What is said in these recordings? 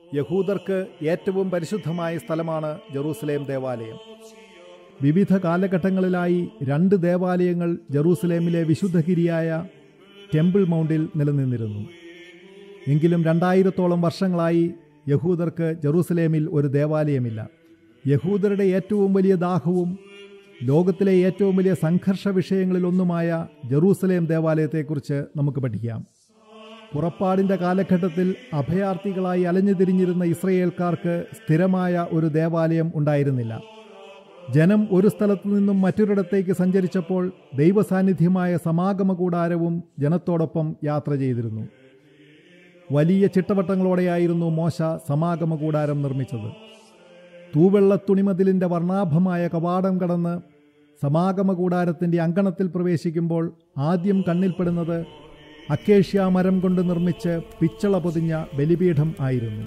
യഹൂദർക്ക് ഏറ്റവും പരിശുദ്ധമായ സ്ഥലമാണ് ജെറൂസലേം ദേവാലയം വിവിധ കാലഘട്ടങ്ങളിലായി രണ്ട് ദേവാലയങ്ങൾ ജെറൂസലേമിലെ വിശുദ്ധഗിരിയായ ടെമ്പിൾ മൗണ്ടിൽ നിലനിന്നിരുന്നു എങ്കിലും രണ്ടായിരത്തോളം വർഷങ്ങളായി യഹൂദർക്ക് ജെറൂസലേമിൽ ഒരു ദേവാലയമില്ല യഹൂദരുടെ ഏറ്റവും വലിയ ദാഹവും ലോകത്തിലെ ഏറ്റവും വലിയ സംഘർഷ വിഷയങ്ങളിലൊന്നുമായ ജെറൂസലേം ദേവാലയത്തെക്കുറിച്ച് നമുക്ക് പഠിക്കാം പുറപ്പാടിൻ്റെ കാലഘട്ടത്തിൽ അഭയാർത്ഥികളായി അലഞ്ഞുതിരിഞ്ഞിരുന്ന ഇസ്രയേൽക്കാർക്ക് സ്ഥിരമായ ഒരു ദേവാലയം ഉണ്ടായിരുന്നില്ല ജനം ഒരു സ്ഥലത്തു നിന്നും മറ്റൊരിടത്തേക്ക് സഞ്ചരിച്ചപ്പോൾ ദൈവസാന്നിധ്യമായ സമാഗമ കൂടാരവും ജനത്തോടൊപ്പം യാത്ര ചെയ്തിരുന്നു വലിയ ചിട്ടവട്ടങ്ങളോടെയായിരുന്നു മോശ സമാഗമ കൂടാരം നിർമ്മിച്ചത് തൂവെള്ള തുണിമതിലിൻ്റെ വർണ്ണാഭമായ കവാടം കടന്ന് സമാഗമ കൂടാരത്തിൻ്റെ അങ്കണത്തിൽ പ്രവേശിക്കുമ്പോൾ ആദ്യം കണ്ണിൽപ്പെടുന്നത് അക്കേഷ്യ മരം കൊണ്ട് നിർമ്മിച്ച് പിച്ചള പൊതിഞ്ഞ ബലിപീഠം ആയിരുന്നു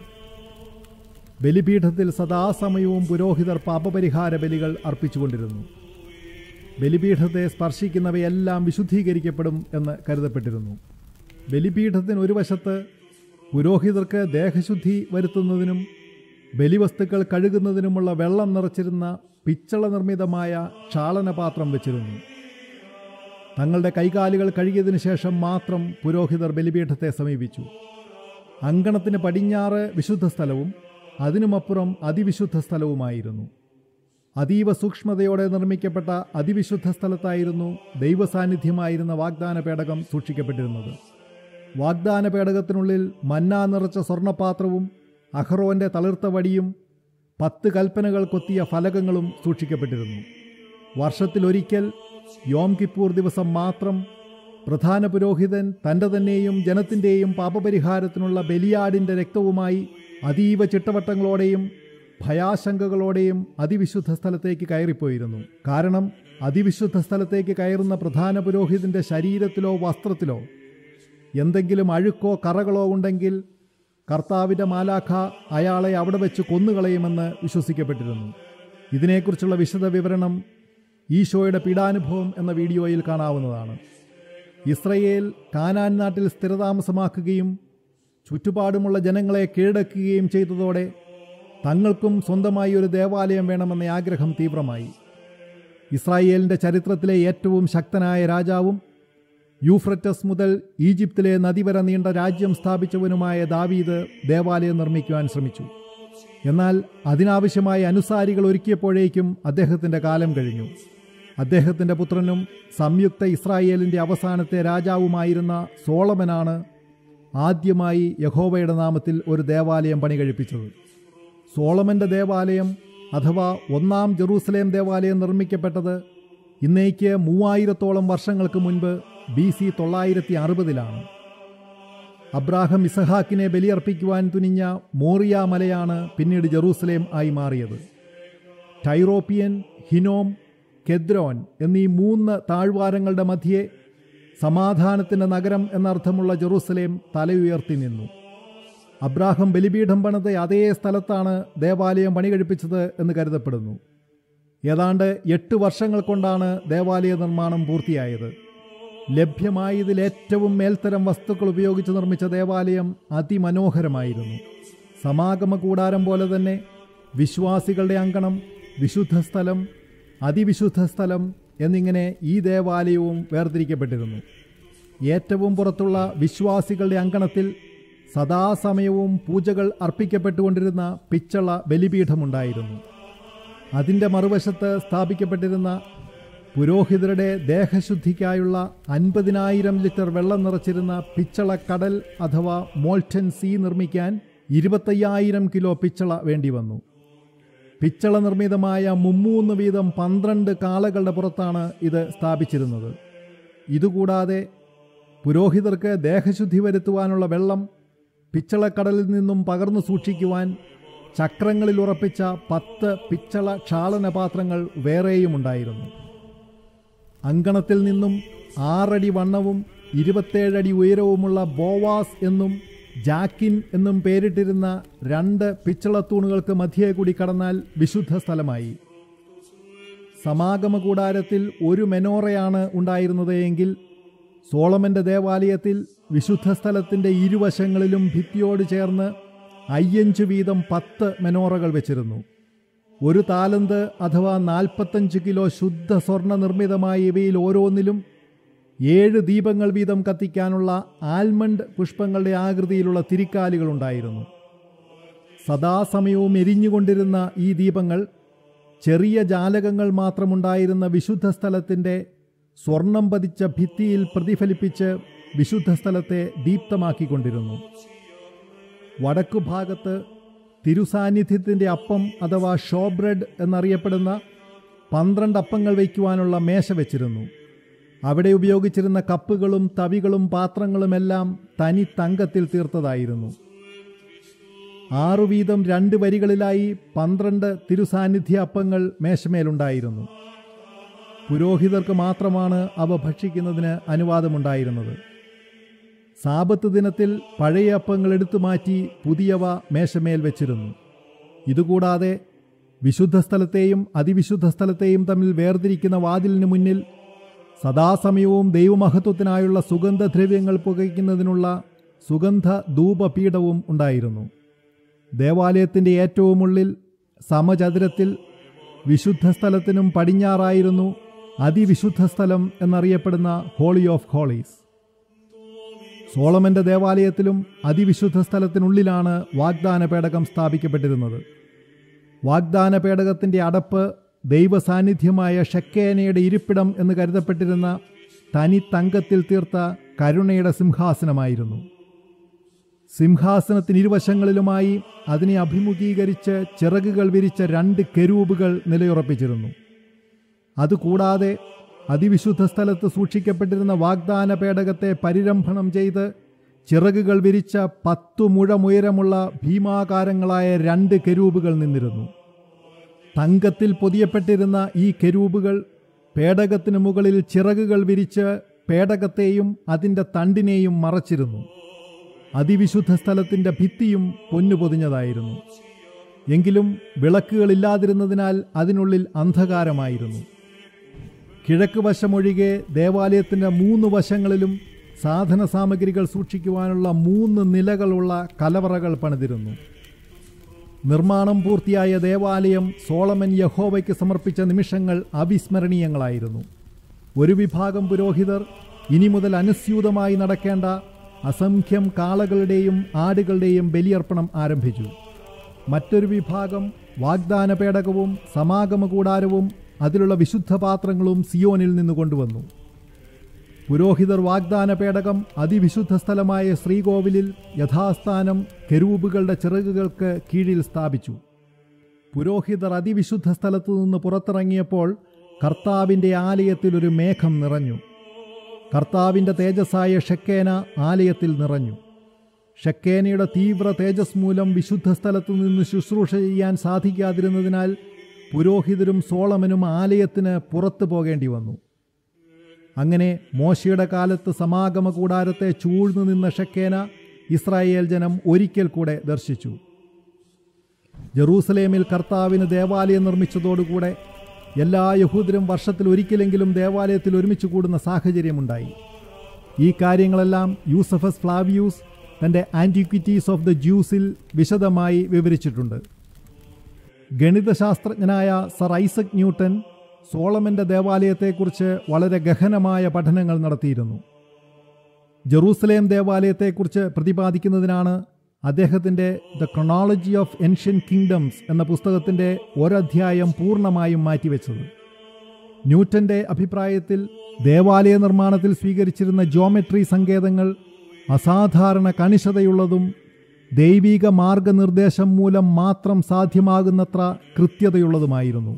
ബലിപീഠത്തിൽ സദാസമയവും പുരോഹിതർ പാപപരിഹാര ബലികൾ അർപ്പിച്ചുകൊണ്ടിരുന്നു ബലിപീഠത്തെ സ്പർശിക്കുന്നവയെല്ലാം വിശുദ്ധീകരിക്കപ്പെടും എന്ന് കരുതപ്പെട്ടിരുന്നു ബലിപീഠത്തിന് ഒരു വശത്ത് പുരോഹിതർക്ക് ദേഹശുദ്ധി വരുത്തുന്നതിനും ബലിവസ്തുക്കൾ കഴുകുന്നതിനുമുള്ള വെള്ളം നിറച്ചിരുന്ന പിച്ചള നിർമ്മിതമായ ക്ഷാളനപാത്രം വെച്ചിരുന്നു തങ്ങളുടെ കൈകാലുകൾ കഴുകിയതിനു ശേഷം മാത്രം പുരോഹിതർ ബലിപീഠത്തെ സമീപിച്ചു അങ്കണത്തിന് പടിഞ്ഞാറ് വിശുദ്ധ സ്ഥലവും അതിനുമപ്പുറം അതിവിശുദ്ധ സ്ഥലവുമായിരുന്നു അതീവ സൂക്ഷ്മതയോടെ നിർമ്മിക്കപ്പെട്ട അതിവിശുദ്ധ സ്ഥലത്തായിരുന്നു ദൈവസാന്നിധ്യമായിരുന്ന വാഗ്ദാന പേടകം സൂക്ഷിക്കപ്പെട്ടിരുന്നത് വാഗ്ദാന പേടകത്തിനുള്ളിൽ മന്ന നിറച്ച സ്വർണ്ണപാത്രവും അഹ്റോന്റെ തളിർത്ത വടിയും പത്ത് കൽപ്പനകൾ കൊത്തിയ ഫലകങ്ങളും സൂക്ഷിക്കപ്പെട്ടിരുന്നു വർഷത്തിലൊരിക്കൽ യോം കിപ്പൂർ ദിവസം മാത്രം പ്രധാന പുരോഹിതൻ തൻ്റെ തന്നെയും ജനത്തിൻ്റെയും പാപപരിഹാരത്തിനുള്ള ബലിയാടിൻ്റെ രക്തവുമായി അതീവ ചിട്ടവട്ടങ്ങളോടെയും ഭയാശങ്കകളോടെയും അതിവിശുദ്ധ സ്ഥലത്തേക്ക് കയറിപ്പോയിരുന്നു കാരണം അതിവിശുദ്ധ സ്ഥലത്തേക്ക് കയറുന്ന പ്രധാന പുരോഹിതന്റെ ശരീരത്തിലോ വസ്ത്രത്തിലോ എന്തെങ്കിലും അഴുക്കോ കറകളോ ഉണ്ടെങ്കിൽ കർത്താവിൻ്റെ മാലാഖ അയാളെ അവിടെ വെച്ച് കൊന്നുകളയുമെന്ന് വിശ്വസിക്കപ്പെട്ടിരുന്നു ഇതിനെക്കുറിച്ചുള്ള വിശദ വിവരണം ഈശോയുടെ പീഡാനുഭവം എന്ന വീഡിയോയിൽ കാണാവുന്നതാണ് ഇസ്രയേൽ കാനാൻ നാട്ടിൽ സ്ഥിരതാമസമാക്കുകയും ചുറ്റുപാടുമുള്ള ജനങ്ങളെ കീഴടക്കുകയും ചെയ്തതോടെ തങ്ങൾക്കും സ്വന്തമായി ഒരു ദേവാലയം വേണമെന്ന ആഗ്രഹം തീവ്രമായി ഇസ്രായേലിൻ്റെ ചരിത്രത്തിലെ ഏറ്റവും ശക്തനായ രാജാവും യൂഫ്രറ്റസ് മുതൽ ഈജിപ്തിലെ നദി വരെ നീണ്ട രാജ്യം സ്ഥാപിച്ചവനുമായ ദാവീദ് ദേവാലയം നിർമ്മിക്കുവാൻ ശ്രമിച്ചു എന്നാൽ അതിനാവശ്യമായ അനുസാരികൾ ഒരുക്കിയപ്പോഴേക്കും അദ്ദേഹത്തിൻ്റെ കാലം കഴിഞ്ഞു അദ്ദേഹത്തിൻ്റെ പുത്രനും സംയുക്ത ഇസ്രായേലിൻ്റെ അവസാനത്തെ രാജാവുമായിരുന്ന സോളമനാണ് ആദ്യമായി യഹോവയുടെ നാമത്തിൽ ഒരു ദേവാലയം പണി കഴിപ്പിച്ചത് സോളമൻ്റെ ദേവാലയം അഥവാ ഒന്നാം ജെറൂസലേം ദേവാലയം നിർമ്മിക്കപ്പെട്ടത് ഇന്നേക്ക് മൂവായിരത്തോളം വർഷങ്ങൾക്ക് മുൻപ് ബി സി തൊള്ളായിരത്തി അറുപതിലാണ് അബ്രാഹം ഇസഹാക്കിനെ ബലിയർപ്പിക്കുവാൻ തുനിഞ്ഞ മോറിയ മലയാണ് പിന്നീട് ജെറൂസലേം ആയി മാറിയത് ടൈറോപ്പിയൻ ഹിനോം കെദ്രോൻ എന്നീ മൂന്ന് താഴ്വാരങ്ങളുടെ മധ്യേ സമാധാനത്തിൻ്റെ നഗരം എന്നർത്ഥമുള്ള ജെറൂസലേം തലയുയർത്തി നിന്നു അബ്രാഹം ബലിപീഠം പണിത അതേ സ്ഥലത്താണ് ദേവാലയം പണി കഴിപ്പിച്ചത് എന്ന് കരുതപ്പെടുന്നു ഏതാണ്ട് എട്ട് വർഷങ്ങൾ കൊണ്ടാണ് ദേവാലയ നിർമ്മാണം പൂർത്തിയായത് ലഭ്യമായതിൽ ഏറ്റവും മേൽത്തരം വസ്തുക്കൾ ഉപയോഗിച്ച് നിർമ്മിച്ച ദേവാലയം അതിമനോഹരമായിരുന്നു സമാഗമ കൂടാരം പോലെ തന്നെ വിശ്വാസികളുടെ അങ്കണം വിശുദ്ധ സ്ഥലം അതിവിശുദ്ധ സ്ഥലം എന്നിങ്ങനെ ഈ ദേവാലയവും വേർതിരിക്കപ്പെട്ടിരുന്നു ഏറ്റവും പുറത്തുള്ള വിശ്വാസികളുടെ അങ്കണത്തിൽ സദാസമയവും പൂജകൾ അർപ്പിക്കപ്പെട്ടുകൊണ്ടിരുന്ന പിച്ചള ബലിപീഠമുണ്ടായിരുന്നു അതിൻ്റെ മറുവശത്ത് സ്ഥാപിക്കപ്പെട്ടിരുന്ന പുരോഹിതരുടെ ദേഹശുദ്ധിക്കായുള്ള അൻപതിനായിരം ലിറ്റർ വെള്ളം നിറച്ചിരുന്ന പിച്ചള കടൽ അഥവാ മോൾട്ടൻ സീ നിർമ്മിക്കാൻ ഇരുപത്തയ്യായിരം കിലോ പിച്ചള വേണ്ടി വന്നു പിച്ചള നിർമ്മിതമായ മുമ്മൂന്ന് വീതം പന്ത്രണ്ട് കാളകളുടെ പുറത്താണ് ഇത് സ്ഥാപിച്ചിരുന്നത് ഇതുകൂടാതെ പുരോഹിതർക്ക് ദേഹശുദ്ധി വരുത്തുവാനുള്ള വെള്ളം പിച്ചളക്കടലിൽ നിന്നും പകർന്നു സൂക്ഷിക്കുവാൻ ചക്രങ്ങളിൽ ഉറപ്പിച്ച പത്ത് പിച്ചള ക്ഷാളന പാത്രങ്ങൾ വേറെയുമുണ്ടായിരുന്നു അങ്കണത്തിൽ നിന്നും ആറടി വണ്ണവും ഇരുപത്തേഴടി ഉയരവുമുള്ള ബോവാസ് എന്നും ജാക്കിൻ എന്നും പേരിട്ടിരുന്ന രണ്ട് പിച്ചളത്തൂണുകൾക്ക് മധ്യേ കൂടി കടന്നാൽ വിശുദ്ധ സ്ഥലമായി സമാഗമ കൂടാരത്തിൽ ഒരു മെനോറയാണ് ഉണ്ടായിരുന്നത് എങ്കിൽ സോളമന്റെ ദേവാലയത്തിൽ വിശുദ്ധ സ്ഥലത്തിൻ്റെ ഇരുവശങ്ങളിലും ഭിത്തിയോട് ചേർന്ന് അയ്യഞ്ച് വീതം പത്ത് മെനോറകൾ വെച്ചിരുന്നു ഒരു താലന്ത് അഥവാ നാൽപ്പത്തഞ്ച് കിലോ ശുദ്ധ സ്വർണ്ണ നിർമ്മിതമായ ഇവയിൽ ഓരോന്നിലും ഏഴ് ദീപങ്ങൾ വീതം കത്തിക്കാനുള്ള ആൽമണ്ട് പുഷ്പങ്ങളുടെ ആകൃതിയിലുള്ള തിരിക്കാലുകളുണ്ടായിരുന്നു സദാസമയവും എരിഞ്ഞുകൊണ്ടിരുന്ന ഈ ദീപങ്ങൾ ചെറിയ ജാലകങ്ങൾ മാത്രമുണ്ടായിരുന്ന വിശുദ്ധ സ്ഥലത്തിൻ്റെ സ്വർണം പതിച്ച ഭിത്തിയിൽ പ്രതിഫലിപ്പിച്ച് വിശുദ്ധ സ്ഥലത്തെ ദീപ്തമാക്കിക്കൊണ്ടിരുന്നു വടക്കു ഭാഗത്ത് തിരുസാന്നിധ്യത്തിൻ്റെ അപ്പം അഥവാ ഷോ ബ്രെഡ് എന്നറിയപ്പെടുന്ന പന്ത്രണ്ട് അപ്പങ്ങൾ വയ്ക്കുവാനുള്ള മേശ വെച്ചിരുന്നു അവിടെ ഉപയോഗിച്ചിരുന്ന കപ്പുകളും തവികളും പാത്രങ്ങളുമെല്ലാം തനി തങ്കത്തിൽ തീർത്തതായിരുന്നു ആറു വീതം രണ്ട് വരികളിലായി പന്ത്രണ്ട് തിരുസാന്നിധ്യ അപ്പങ്ങൾ മേശമേലുണ്ടായിരുന്നു പുരോഹിതർക്ക് മാത്രമാണ് അവ ഭക്ഷിക്കുന്നതിന് അനുവാദമുണ്ടായിരുന്നത് സാപത്ത് ദിനത്തിൽ പഴയ അപ്പങ്ങൾ എടുത്തു മാറ്റി പുതിയവ മേശമേൽ വെച്ചിരുന്നു ഇതുകൂടാതെ വിശുദ്ധ സ്ഥലത്തെയും അതിവിശുദ്ധ സ്ഥലത്തെയും തമ്മിൽ വേർതിരിക്കുന്ന വാതിലിന് മുന്നിൽ സദാസമയവും ദൈവമഹത്വത്തിനായുള്ള സുഗന്ധദ്രവ്യങ്ങൾ പുകയ്ക്കുന്നതിനുള്ള സുഗന്ധ ധൂപപീഠവും ഉണ്ടായിരുന്നു ദേവാലയത്തിൻ്റെ ഏറ്റവും ഉള്ളിൽ സമചതുരത്തിൽ വിശുദ്ധ സ്ഥലത്തിനും പടിഞ്ഞാറായിരുന്നു അതിവിശുദ്ധ സ്ഥലം എന്നറിയപ്പെടുന്ന ഹോളി ഓഫ് ഹോളീസ് സോളമന്റെ ദേവാലയത്തിലും അതിവിശുദ്ധ സ്ഥലത്തിനുള്ളിലാണ് വാഗ്ദാന പേടകം സ്ഥാപിക്കപ്പെട്ടിരുന്നത് വാഗ്ദാന പേടകത്തിൻ്റെ അടപ്പ് ദൈവസാന്നിധ്യമായ ഷക്കേനയുടെ ഇരിപ്പിടം എന്ന് കരുതപ്പെട്ടിരുന്ന തനി തങ്കത്തിൽ തീർത്ത കരുണയുടെ സിംഹാസനമായിരുന്നു സിംഹാസനത്തിന് ഇരുവശങ്ങളിലുമായി അതിനെ അഭിമുഖീകരിച്ച് ചിറകുകൾ വിരിച്ച രണ്ട് കെരൂബുകൾ നിലയുറപ്പിച്ചിരുന്നു അതുകൂടാതെ അതിവിശുദ്ധ സ്ഥലത്ത് സൂക്ഷിക്കപ്പെട്ടിരുന്ന വാഗ്ദാന പേടകത്തെ പരിരംഭണം ചെയ്ത് ചിറകുകൾ വിരിച്ച പത്തു മുഴമുയരമുള്ള ഭീമാകാരങ്ങളായ രണ്ട് കെരൂബുകൾ നിന്നിരുന്നു തങ്കത്തിൽ പൊതിയപ്പെട്ടിരുന്ന ഈ കെരൂബുകൾ പേടകത്തിന് മുകളിൽ ചിറകുകൾ വിരിച്ച് പേടകത്തെയും അതിൻ്റെ തണ്ടിനെയും മറച്ചിരുന്നു അതിവിശുദ്ധ സ്ഥലത്തിൻ്റെ ഭിത്തിയും പൊന്നു പൊതിഞ്ഞതായിരുന്നു എങ്കിലും വിളക്കുകളില്ലാതിരുന്നതിനാൽ അതിനുള്ളിൽ അന്ധകാരമായിരുന്നു കിഴക്ക് വശമൊഴികെ ദേവാലയത്തിൻ്റെ മൂന്ന് വശങ്ങളിലും സാധന സാമഗ്രികൾ സൂക്ഷിക്കുവാനുള്ള മൂന്ന് നിലകളുള്ള കലവറകൾ പണിതിരുന്നു നിർമ്മാണം പൂർത്തിയായ ദേവാലയം സോളമൻ യഹോവയ്ക്ക് സമർപ്പിച്ച നിമിഷങ്ങൾ അവിസ്മരണീയങ്ങളായിരുന്നു ഒരു വിഭാഗം പുരോഹിതർ ഇനി മുതൽ അനുസ്യൂതമായി നടക്കേണ്ട അസംഖ്യം കാളകളുടെയും ആടുകളുടെയും ബലിയർപ്പണം ആരംഭിച്ചു മറ്റൊരു വിഭാഗം വാഗ്ദാന പേടകവും സമാഗമ കൂടാരവും അതിലുള്ള വിശുദ്ധ പാത്രങ്ങളും സിയോനിൽ നിന്ന് കൊണ്ടുവന്നു പുരോഹിതർ വാഗ്ദാന പേടകം അതിവിശുദ്ധ സ്ഥലമായ ശ്രീകോവിലിൽ യഥാസ്ഥാനം കെരൂബുകളുടെ ചിറകുകൾക്ക് കീഴിൽ സ്ഥാപിച്ചു പുരോഹിതർ അതിവിശുദ്ധ സ്ഥലത്തു നിന്ന് പുറത്തിറങ്ങിയപ്പോൾ കർത്താവിൻ്റെ ആലയത്തിൽ ഒരു മേഘം നിറഞ്ഞു കർത്താവിൻ്റെ തേജസ്സായ ഷെക്കേന ആലയത്തിൽ നിറഞ്ഞു ഷെക്കേനയുടെ തീവ്ര തേജസ് മൂലം വിശുദ്ധ സ്ഥലത്തു നിന്ന് ശുശ്രൂഷ ചെയ്യാൻ സാധിക്കാതിരുന്നതിനാൽ പുരോഹിതരും സോളമനും ആലയത്തിന് പുറത്തു പോകേണ്ടി വന്നു അങ്ങനെ മോശയുടെ കാലത്ത് സമാഗമ കൂടാരത്തെ ചൂഴ്ന്നു നിന്ന ഷെക്കേന ഇസ്രായേൽ ജനം ഒരിക്കൽ കൂടെ ദർശിച്ചു ജെറൂസലേമിൽ കർത്താവിന് ദേവാലയം നിർമ്മിച്ചതോടുകൂടെ എല്ലാ യഹൂദരും വർഷത്തിൽ ഒരിക്കലെങ്കിലും ദേവാലയത്തിൽ ഒരുമിച്ച് കൂടുന്ന സാഹചര്യമുണ്ടായി ഈ കാര്യങ്ങളെല്ലാം യൂസഫസ് ഫ്ലാവിയൂസ് തൻ്റെ ആൻറ്റിക്വിറ്റീസ് ഓഫ് ദ ജ്യൂസിൽ വിശദമായി വിവരിച്ചിട്ടുണ്ട് ഗണിതശാസ്ത്രജ്ഞനായ സർ ഐസക് ന്യൂട്ടൻ സോളമന്റെ ദേവാലയത്തെക്കുറിച്ച് വളരെ ഗഹനമായ പഠനങ്ങൾ നടത്തിയിരുന്നു ജെറൂസലേം ദേവാലയത്തെക്കുറിച്ച് പ്രതിപാദിക്കുന്നതിനാണ് അദ്ദേഹത്തിൻ്റെ the chronology of ancient kingdoms എന്ന പുസ്തകത്തിൻ്റെ ഒരധ്യായം പൂർണ്ണമായും മാറ്റിവെച്ചത് ന്യൂട്ടന്റെ അഭിപ്രായത്തിൽ ദേവാലയ നിർമ്മാണത്തിൽ സ്വീകരിച്ചിരുന്ന ജോമെട്രി സങ്കേതങ്ങൾ അസാധാരണ കണിശതയുള്ളതും ദൈവിക മാർഗനിർദ്ദേശം മൂലം മാത്രം സാധ്യമാകുന്നത്ര കൃത്യതയുള്ളതുമായിരുന്നു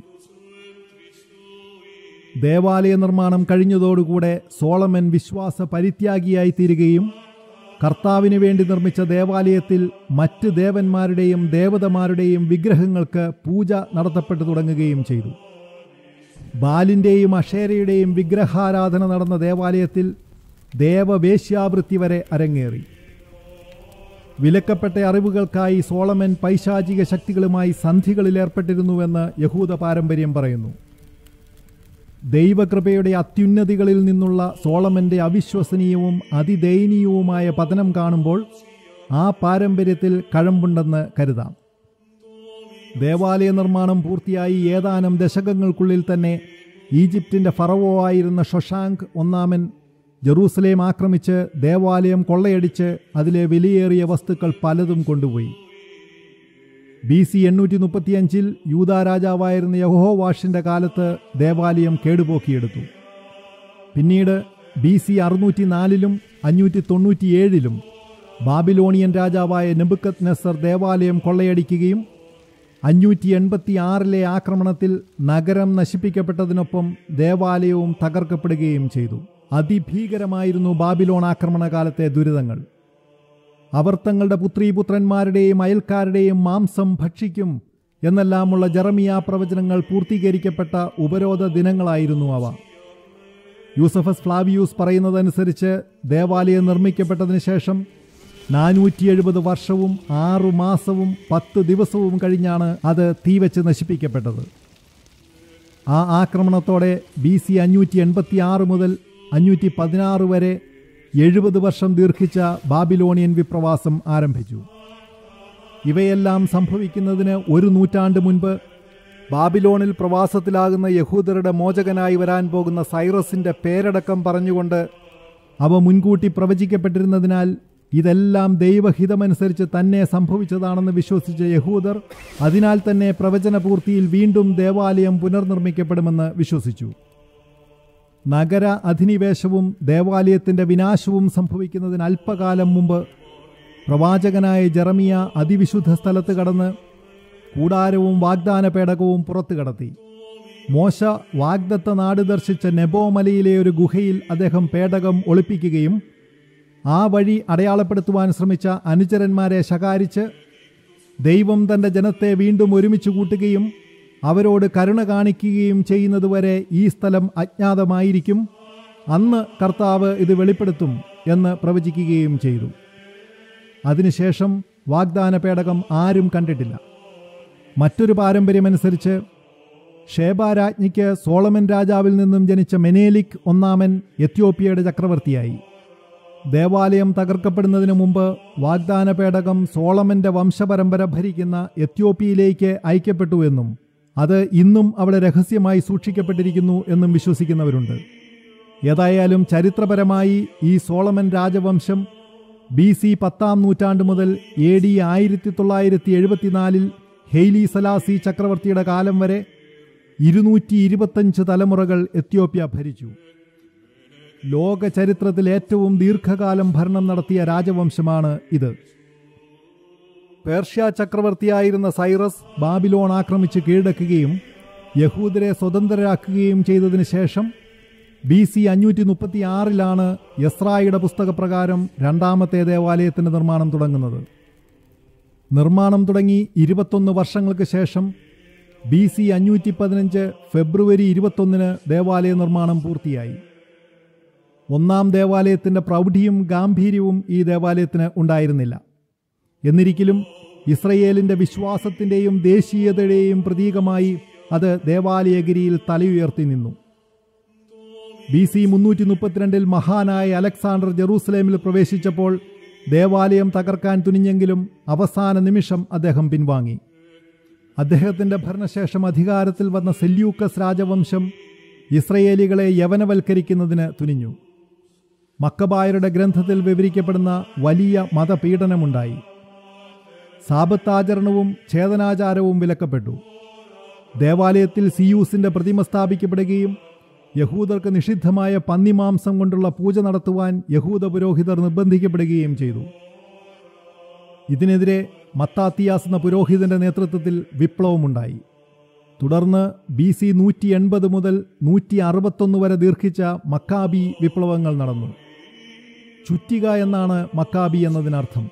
ദേവാലയ നിർമ്മാണം കഴിഞ്ഞതോടുകൂടെ സോളമൻ വിശ്വാസ പരിത്യാഗിയായി തീരുകയും കർത്താവിന് വേണ്ടി നിർമ്മിച്ച ദേവാലയത്തിൽ മറ്റ് ദേവന്മാരുടെയും ദേവതമാരുടെയും വിഗ്രഹങ്ങൾക്ക് പൂജ നടത്തപ്പെട്ടു തുടങ്ങുകയും ചെയ്തു ബാലിൻ്റെയും അഷേരയുടെയും വിഗ്രഹാരാധന നടന്ന ദേവാലയത്തിൽ ദേവവേശ്യാവൃത്തി വരെ അരങ്ങേറി വിലക്കപ്പെട്ട അറിവുകൾക്കായി സോളമൻ പൈശാചിക ശക്തികളുമായി സന്ധികളിൽ ഏർപ്പെട്ടിരുന്നുവെന്ന് യഹൂദ പാരമ്പര്യം പറയുന്നു ദൈവകൃപയുടെ അത്യുന്നതികളിൽ നിന്നുള്ള സോളമന്റെ അവിശ്വസനീയവും അതിദയനീയവുമായ പതനം കാണുമ്പോൾ ആ പാരമ്പര്യത്തിൽ കഴമ്പുണ്ടെന്ന് കരുതാം ദേവാലയ നിർമ്മാണം പൂർത്തിയായി ഏതാനും ദശകങ്ങൾക്കുള്ളിൽ തന്നെ ഈജിപ്തിൻ്റെ ഫറവോ ആയിരുന്ന ഷൊഷാങ്ക് ഒന്നാമൻ ജെറൂസലേം ആക്രമിച്ച് ദേവാലയം കൊള്ളയടിച്ച് അതിലെ വിലയേറിയ വസ്തുക്കൾ പലതും കൊണ്ടുപോയി ബി സി എണ്ണൂറ്റി മുപ്പത്തിയഞ്ചിൽ യൂത രാജാവായിരുന്ന യഹോവാഷിൻ്റെ കാലത്ത് ദേവാലയം കേടുപോക്കിയെടുത്തു പിന്നീട് ബി സി അറുന്നൂറ്റി നാലിലും അഞ്ഞൂറ്റി തൊണ്ണൂറ്റിയേഴിലും ബാബിലോണിയൻ രാജാവായ നെബുക്കത് നെസർ ദേവാലയം കൊള്ളയടിക്കുകയും അഞ്ഞൂറ്റി എൺപത്തി ആറിലെ ആക്രമണത്തിൽ നഗരം നശിപ്പിക്കപ്പെട്ടതിനൊപ്പം ദേവാലയവും തകർക്കപ്പെടുകയും ചെയ്തു അതിഭീകരമായിരുന്നു ബാബിലോൺ ആക്രമണകാലത്തെ ദുരിതങ്ങൾ അവർ തങ്ങളുടെ പുത്രീപുത്രന്മാരുടെയും അയൽക്കാരുടെയും മാംസം ഭക്ഷിക്കും എന്നെല്ലാമുള്ള ജറമിയ പ്രവചനങ്ങൾ പൂർത്തീകരിക്കപ്പെട്ട ഉപരോധ ദിനങ്ങളായിരുന്നു അവ യൂസഫസ് ഫ്ലാവിയൂസ് പറയുന്നതനുസരിച്ച് ദേവാലയം നിർമ്മിക്കപ്പെട്ടതിന് ശേഷം നാനൂറ്റി എഴുപത് വർഷവും ആറു മാസവും പത്ത് ദിവസവും കഴിഞ്ഞാണ് അത് തീവച്ച് നശിപ്പിക്കപ്പെട്ടത് ആ ആക്രമണത്തോടെ ബി സി അഞ്ഞൂറ്റി എൺപത്തി ആറ് മുതൽ അഞ്ഞൂറ്റി പതിനാറ് വരെ എഴുപത് വർഷം ദീർഘിച്ച ബാബിലോണിയൻ വിപ്രവാസം ആരംഭിച്ചു ഇവയെല്ലാം സംഭവിക്കുന്നതിന് ഒരു നൂറ്റാണ്ട് മുൻപ് ബാബിലോണിൽ പ്രവാസത്തിലാകുന്ന യഹൂദരുടെ മോചകനായി വരാൻ പോകുന്ന സൈറസിന്റെ പേരടക്കം പറഞ്ഞുകൊണ്ട് അവ മുൻകൂട്ടി പ്രവചിക്കപ്പെട്ടിരുന്നതിനാൽ ഇതെല്ലാം ദൈവഹിതമനുസരിച്ച് തന്നെ സംഭവിച്ചതാണെന്ന് വിശ്വസിച്ച യഹൂദർ അതിനാൽ തന്നെ പ്രവചനപൂർത്തിയിൽ വീണ്ടും ദേവാലയം പുനർനിർമ്മിക്കപ്പെടുമെന്ന് വിശ്വസിച്ചു നഗര അധിനിവേശവും ദേവാലയത്തിന്റെ വിനാശവും സംഭവിക്കുന്നതിന് അല്പകാലം മുമ്പ് പ്രവാചകനായ ജെറമിയ അതിവിശുദ്ധ സ്ഥലത്ത് കടന്ന് കൂടാരവും വാഗ്ദാന പേടകവും പുറത്തു കടത്തി മോശ വാഗ്ദത്ത നാട് ദർശിച്ച നെബോമലയിലെ ഒരു ഗുഹയിൽ അദ്ദേഹം പേടകം ഒളിപ്പിക്കുകയും ആ വഴി അടയാളപ്പെടുത്തുവാൻ ശ്രമിച്ച അനുചരന്മാരെ ശകാരിച്ച് ദൈവം തൻ്റെ ജനത്തെ വീണ്ടും ഒരുമിച്ച് കൂട്ടുകയും അവരോട് കരുണ കാണിക്കുകയും ചെയ്യുന്നതുവരെ ഈ സ്ഥലം അജ്ഞാതമായിരിക്കും അന്ന് കർത്താവ് ഇത് വെളിപ്പെടുത്തും എന്ന് പ്രവചിക്കുകയും ചെയ്തു അതിനുശേഷം വാഗ്ദാന പേടകം ആരും കണ്ടിട്ടില്ല മറ്റൊരു പാരമ്പര്യമനുസരിച്ച് ഷേബാരാജ്ഞിക്ക് സോളമൻ രാജാവിൽ നിന്നും ജനിച്ച മെനേലിക് ഒന്നാമൻ എത്യോപ്യയുടെ ചക്രവർത്തിയായി ദേവാലയം തകർക്കപ്പെടുന്നതിന് മുമ്പ് വാഗ്ദാന പേടകം സോളമന്റെ വംശപരമ്പര ഭരിക്കുന്ന എത്യോപ്യയിലേക്ക് അയക്കപ്പെട്ടുവെന്നും അത് ഇന്നും അവിടെ രഹസ്യമായി സൂക്ഷിക്കപ്പെട്ടിരിക്കുന്നു എന്നും വിശ്വസിക്കുന്നവരുണ്ട് ഏതായാലും ചരിത്രപരമായി ഈ സോളമൻ രാജവംശം ബി സി പത്താം നൂറ്റാണ്ട് മുതൽ എ ഡി ആയിരത്തി തൊള്ളായിരത്തി എഴുപത്തിനാലിൽ ഹെയ്ലി സലാസി ചക്രവർത്തിയുടെ കാലം വരെ ഇരുന്നൂറ്റി ഇരുപത്തഞ്ച് തലമുറകൾ എത്യോപ്യ ഭരിച്ചു ലോക ചരിത്രത്തിൽ ഏറ്റവും ദീർഘകാലം ഭരണം നടത്തിയ രാജവംശമാണ് ഇത് പേർഷ്യ ചക്രവർത്തിയായിരുന്ന സൈറസ് ബാബിലോൺ ആക്രമിച്ച് കീഴടക്കുകയും യഹൂദരെ സ്വതന്ത്രരാക്കുകയും ചെയ്തതിനു ശേഷം ബി സി അഞ്ഞൂറ്റി മുപ്പത്തി ആറിലാണ് യസ്രായിയുടെ പുസ്തകപ്രകാരം രണ്ടാമത്തെ ദേവാലയത്തിന്റെ നിർമ്മാണം തുടങ്ങുന്നത് നിർമ്മാണം തുടങ്ങി ഇരുപത്തൊന്ന് വർഷങ്ങൾക്ക് ശേഷം ബി സി അഞ്ഞൂറ്റി പതിനഞ്ച് ഫെബ്രുവരി ഇരുപത്തൊന്നിന് ദേവാലയ നിർമ്മാണം പൂർത്തിയായി ഒന്നാം ദേവാലയത്തിന്റെ പ്രൗഢിയും ഗാംഭീര്യവും ഈ ദേവാലയത്തിന് ഉണ്ടായിരുന്നില്ല എന്നിരിക്കലും ഇസ്രയേലിന്റെ വിശ്വാസത്തിന്റെയും ദേശീയതയുടെയും പ്രതീകമായി അത് ദേവാലയഗിരിയിൽ തലയുയർത്തി നിന്നു ബി സി മുന്നൂറ്റി മുപ്പത്തിരണ്ടിൽ മഹാനായ അലക്സാണ്ടർ ജെറൂസലേമിൽ പ്രവേശിച്ചപ്പോൾ ദേവാലയം തകർക്കാൻ തുനിഞ്ഞെങ്കിലും അവസാന നിമിഷം അദ്ദേഹം പിൻവാങ്ങി അദ്ദേഹത്തിന്റെ ഭരണശേഷം അധികാരത്തിൽ വന്ന സെല്യൂക്കസ് രാജവംശം ഇസ്രയേലികളെ യവനവൽക്കരിക്കുന്നതിന് തുനിഞ്ഞു മക്കബായരുടെ ഗ്രന്ഥത്തിൽ വിവരിക്കപ്പെടുന്ന വലിയ മതപീഡനമുണ്ടായി സാപത്താചരണവും ഛേദനാചാരവും വിലക്കപ്പെട്ടു ദേവാലയത്തിൽ സിയൂസിന്റെ പ്രതിമ സ്ഥാപിക്കപ്പെടുകയും യഹൂദർക്ക് നിഷിദ്ധമായ പന്നിമാംസം കൊണ്ടുള്ള പൂജ നടത്തുവാൻ യഹൂദ പുരോഹിതർ നിർബന്ധിക്കപ്പെടുകയും ചെയ്തു ഇതിനെതിരെ മത്താത്തിയാസ് എന്ന പുരോഹിതന്റെ നേതൃത്വത്തിൽ വിപ്ലവമുണ്ടായി തുടർന്ന് ബി സി നൂറ്റി എൺപത് മുതൽ നൂറ്റി അറുപത്തൊന്ന് വരെ ദീർഘിച്ച മക്കാബി വിപ്ലവങ്ങൾ നടന്നു ചുറ്റിക എന്നാണ് മക്കാബി എന്നതിനർത്ഥം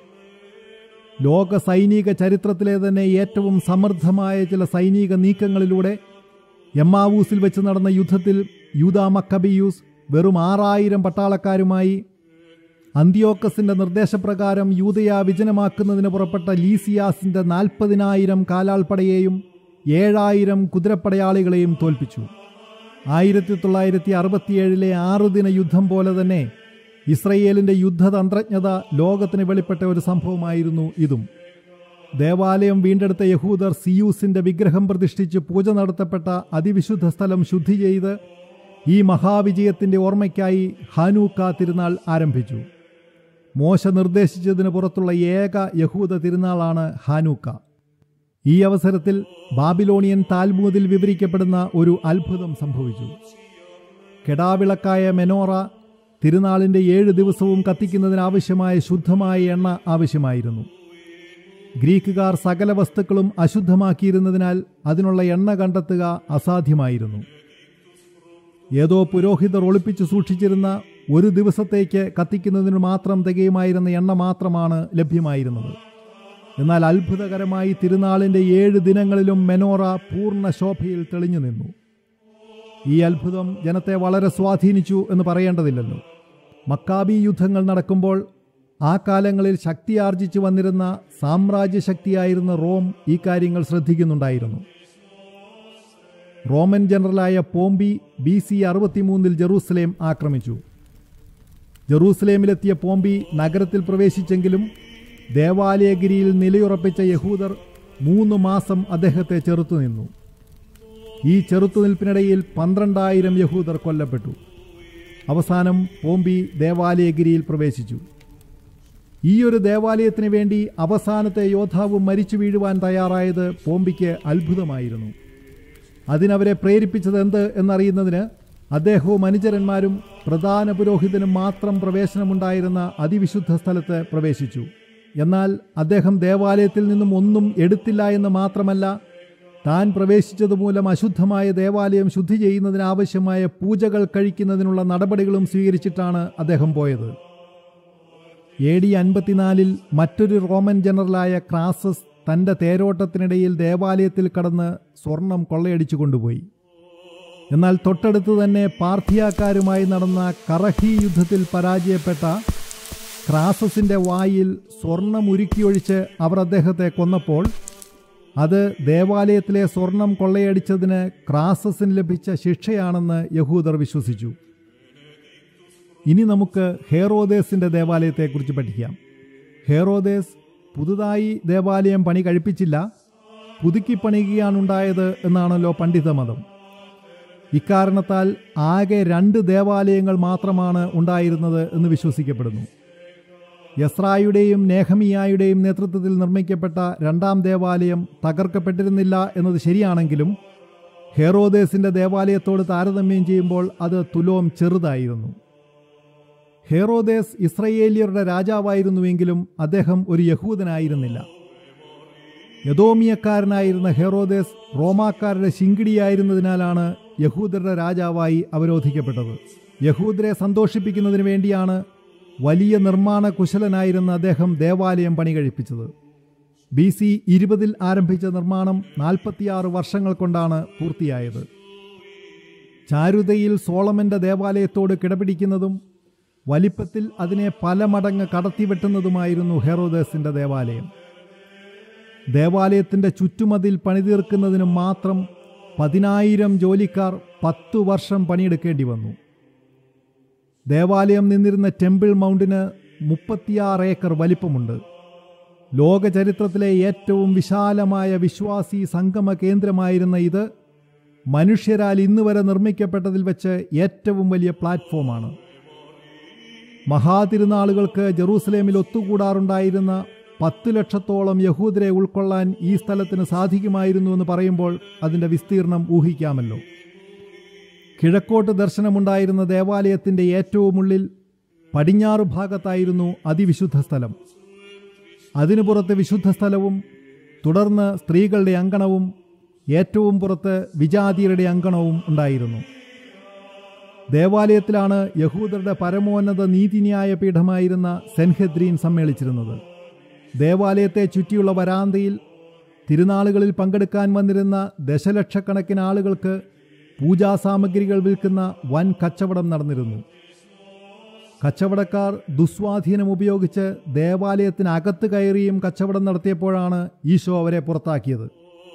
ലോക സൈനിക ചരിത്രത്തിലെ തന്നെ ഏറ്റവും സമൃദ്ധമായ ചില സൈനിക നീക്കങ്ങളിലൂടെ എമ്മാവൂസിൽ വെച്ച് നടന്ന യുദ്ധത്തിൽ യൂത മക്കബിയൂസ് വെറും ആറായിരം പട്ടാളക്കാരുമായി അന്ത്യോക്കസിന്റെ നിർദ്ദേശപ്രകാരം യൂതയ വിജനമാക്കുന്നതിന് പുറപ്പെട്ട ലീസിയാസിന്റെ നാൽപ്പതിനായിരം കാലാൾപ്പടയെയും ഏഴായിരം കുതിരപ്പടയാളികളെയും തോൽപ്പിച്ചു ആയിരത്തി തൊള്ളായിരത്തി അറുപത്തിയേഴിലെ ആറുദിന യുദ്ധം പോലെ തന്നെ ഇസ്രയേലിൻ്റെ യുദ്ധതന്ത്രജ്ഞത ലോകത്തിന് വെളിപ്പെട്ട ഒരു സംഭവമായിരുന്നു ഇതും ദേവാലയം വീണ്ടെടുത്ത യഹൂദർ സിയൂസിന്റെ വിഗ്രഹം പ്രതിഷ്ഠിച്ച് പൂജ നടത്തപ്പെട്ട അതിവിശുദ്ധ സ്ഥലം ശുദ്ധി ചെയ്ത് ഈ മഹാവിജയത്തിന്റെ ഓർമ്മയ്ക്കായി ഹാനൂക്ക തിരുനാൾ ആരംഭിച്ചു മോശ നിർദ്ദേശിച്ചതിന് പുറത്തുള്ള ഏക യഹൂദ തിരുനാളാണ് ഹാനൂക്ക ഈ അവസരത്തിൽ ബാബിലോണിയൻ താൽമൂദിൽ വിവരിക്കപ്പെടുന്ന ഒരു അത്ഭുതം സംഭവിച്ചു കെടാവിളക്കായ മെനോറ തിരുനാളിൻ്റെ ഏഴ് ദിവസവും കത്തിക്കുന്നതിനാവശ്യമായ ശുദ്ധമായ എണ്ണ ആവശ്യമായിരുന്നു ഗ്രീക്കുകാർ സകല വസ്തുക്കളും അശുദ്ധമാക്കിയിരുന്നതിനാൽ അതിനുള്ള എണ്ണ കണ്ടെത്തുക അസാധ്യമായിരുന്നു ഏതോ പുരോഹിതർ ഒളിപ്പിച്ചു സൂക്ഷിച്ചിരുന്ന ഒരു ദിവസത്തേക്ക് കത്തിക്കുന്നതിന് മാത്രം തികയുമായിരുന്ന എണ്ണ മാത്രമാണ് ലഭ്യമായിരുന്നത് എന്നാൽ അത്ഭുതകരമായി തിരുനാളിൻ്റെ ഏഴ് ദിനങ്ങളിലും മെനോറ പൂർണ്ണ ശോഭയിൽ തെളിഞ്ഞു നിന്നു ഈ അത്ഭുതം ജനത്തെ വളരെ സ്വാധീനിച്ചു എന്ന് പറയേണ്ടതില്ലല്ലോ മക്കാബി യുദ്ധങ്ങൾ നടക്കുമ്പോൾ ആ കാലങ്ങളിൽ ശക്തിയാർജിച്ചു വന്നിരുന്ന സാമ്രാജ്യശക്തിയായിരുന്ന റോം ഈ കാര്യങ്ങൾ ശ്രദ്ധിക്കുന്നുണ്ടായിരുന്നു റോമൻ ജനറലായ പോംബി ബി സി അറുപത്തിമൂന്നിൽ ജെറൂസലേം ആക്രമിച്ചു ജെറൂസലേമിലെത്തിയ പോംബി നഗരത്തിൽ പ്രവേശിച്ചെങ്കിലും ദേവാലയഗിരിയിൽ നിലയുറപ്പിച്ച യഹൂദർ മൂന്ന് മാസം അദ്ദേഹത്തെ ചെറുത്തുനിന്നു ഈ ചെറുത്തുനിൽപ്പിനിടയിൽ പന്ത്രണ്ടായിരം യഹൂദർ കൊല്ലപ്പെട്ടു അവസാനം പോംബി ദേവാലയഗിരിയിൽ പ്രവേശിച്ചു ഈ ഒരു ദേവാലയത്തിന് വേണ്ടി അവസാനത്തെ യോദ്ധാവ് മരിച്ചു വീഴുവാൻ തയ്യാറായത് പോംബിക്ക് അത്ഭുതമായിരുന്നു അതിനവരെ പ്രേരിപ്പിച്ചത് എന്ത് എന്നറിയുന്നതിന് അദ്ദേഹവും അനുചരന്മാരും പ്രധാന പുരോഹിതനും മാത്രം പ്രവേശനമുണ്ടായിരുന്ന അതിവിശുദ്ധ സ്ഥലത്ത് പ്രവേശിച്ചു എന്നാൽ അദ്ദേഹം ദേവാലയത്തിൽ നിന്നും ഒന്നും എടുത്തില്ല എന്ന് മാത്രമല്ല താൻ പ്രവേശിച്ചതുമൂലം അശുദ്ധമായ ദേവാലയം ശുദ്ധി ചെയ്യുന്നതിനാവശ്യമായ പൂജകൾ കഴിക്കുന്നതിനുള്ള നടപടികളും സ്വീകരിച്ചിട്ടാണ് അദ്ദേഹം പോയത് എ ഡി അൻപത്തിനാലിൽ മറ്റൊരു റോമൻ ജനറലായ ക്രാസസ് തൻ്റെ തേരോട്ടത്തിനിടയിൽ ദേവാലയത്തിൽ കടന്ന് സ്വർണം കൊള്ളയടിച്ചു കൊണ്ടുപോയി എന്നാൽ തൊട്ടടുത്ത് തന്നെ പാർത്ഥിയാക്കാരുമായി നടന്ന കറഹി യുദ്ധത്തിൽ പരാജയപ്പെട്ട ക്രാസസിൻ്റെ വായിൽ സ്വർണം ഉരുക്കിയൊഴിച്ച് അവർ അദ്ദേഹത്തെ കൊന്നപ്പോൾ അത് ദേവാലയത്തിലെ സ്വർണം കൊള്ളയടിച്ചതിന് ക്രാസസിന് ലഭിച്ച ശിക്ഷയാണെന്ന് യഹൂദർ വിശ്വസിച്ചു ഇനി നമുക്ക് ഹേറോദേസിൻ്റെ ദേവാലയത്തെക്കുറിച്ച് പഠിക്കാം ഹേറോദേസ് പുതുതായി ദേവാലയം പണി കഴിപ്പിച്ചില്ല പുതുക്കി പണിയുകയാണുണ്ടായത് എന്നാണല്ലോ പണ്ഡിതമതം ഇക്കാരണത്താൽ ആകെ രണ്ട് ദേവാലയങ്ങൾ മാത്രമാണ് ഉണ്ടായിരുന്നത് എന്ന് വിശ്വസിക്കപ്പെടുന്നു യസ്രായുടെയും നേഹമിയായുടെയും നേതൃത്വത്തിൽ നിർമ്മിക്കപ്പെട്ട രണ്ടാം ദേവാലയം തകർക്കപ്പെട്ടിരുന്നില്ല എന്നത് ശരിയാണെങ്കിലും ഹെറോദേസിന്റെ ദേവാലയത്തോട് താരതമ്യം ചെയ്യുമ്പോൾ അത് തുലോം ചെറുതായിരുന്നു ഹെറോദേസ് ഇസ്രയേലിയരുടെ രാജാവായിരുന്നുവെങ്കിലും അദ്ദേഹം ഒരു യഹൂദനായിരുന്നില്ല യദോമിയക്കാരനായിരുന്ന ഹെറോദേസ് റോമാക്കാരുടെ ശിങ്കിടിയായിരുന്നതിനാലാണ് യഹൂദരുടെ രാജാവായി അവരോധിക്കപ്പെട്ടത് യഹൂദരെ സന്തോഷിപ്പിക്കുന്നതിന് വേണ്ടിയാണ് വലിയ നിർമ്മാണ കുശലനായിരുന്ന അദ്ദേഹം ദേവാലയം പണി കഴിപ്പിച്ചത് ബി സി ഇരുപതിൽ ആരംഭിച്ച നിർമ്മാണം നാൽപ്പത്തിയാറ് വർഷങ്ങൾ കൊണ്ടാണ് പൂർത്തിയായത് ചാരുതയിൽ സോളമന്റെ ദേവാലയത്തോട് കിടപിടിക്കുന്നതും വലിപ്പത്തിൽ അതിനെ പല മടങ്ങ് കടത്തിവെട്ടുന്നതുമായിരുന്നു ഹെറോദേസിന്റെ ദേവാലയം ദേവാലയത്തിന്റെ ചുറ്റുമതിൽ പണിതീർക്കുന്നതിന് മാത്രം പതിനായിരം ജോലിക്കാർ പത്തു വർഷം പണിയെടുക്കേണ്ടി വന്നു ദേവാലയം നിന്നിരുന്ന ടെമ്പിൾ മൗണ്ടിന് മുപ്പത്തിയാറ് ഏക്കർ വലിപ്പമുണ്ട് ലോക ചരിത്രത്തിലെ ഏറ്റവും വിശാലമായ വിശ്വാസി സംഗമ കേന്ദ്രമായിരുന്ന ഇത് മനുഷ്യരാൽ ഇന്ന് വരെ നിർമ്മിക്കപ്പെട്ടതിൽ വെച്ച് ഏറ്റവും വലിയ പ്ലാറ്റ്ഫോമാണ് മഹാതിരുനാളുകൾക്ക് ജെറൂസലേമിൽ ഒത്തുകൂടാറുണ്ടായിരുന്ന പത്ത് ലക്ഷത്തോളം യഹൂദരെ ഉൾക്കൊള്ളാൻ ഈ സ്ഥലത്തിന് സാധിക്കുമായിരുന്നു എന്ന് പറയുമ്പോൾ അതിൻ്റെ വിസ്തീർണം ഊഹിക്കാമല്ലോ കിഴക്കോട്ട് ദർശനമുണ്ടായിരുന്ന ദേവാലയത്തിൻ്റെ ഏറ്റവും ഉള്ളിൽ പടിഞ്ഞാറ് ഭാഗത്തായിരുന്നു അതിവിശുദ്ധ സ്ഥലം അതിനു പുറത്ത് വിശുദ്ധ സ്ഥലവും തുടർന്ന് സ്ത്രീകളുടെ അങ്കണവും ഏറ്റവും പുറത്ത് വിജാതിയരുടെ അങ്കണവും ഉണ്ടായിരുന്നു ദേവാലയത്തിലാണ് യഹൂദരുടെ പരമോന്നത നീതിന്യായ പീഠമായിരുന്ന സെൻഹെദ്രീൻ സമ്മേളിച്ചിരുന്നത് ദേവാലയത്തെ ചുറ്റിയുള്ള വരാന്തയിൽ തിരുനാളുകളിൽ പങ്കെടുക്കാൻ വന്നിരുന്ന ദശലക്ഷക്കണക്കിന് ആളുകൾക്ക് പൂജാസാമഗ്രികൾ വിൽക്കുന്ന വൻ കച്ചവടം നടന്നിരുന്നു കച്ചവടക്കാർ ദുസ്വാധീനം ഉപയോഗിച്ച് ദേവാലയത്തിനകത്ത് കയറിയും കച്ചവടം നടത്തിയപ്പോഴാണ് ഈശോ അവരെ പുറത്താക്കിയത്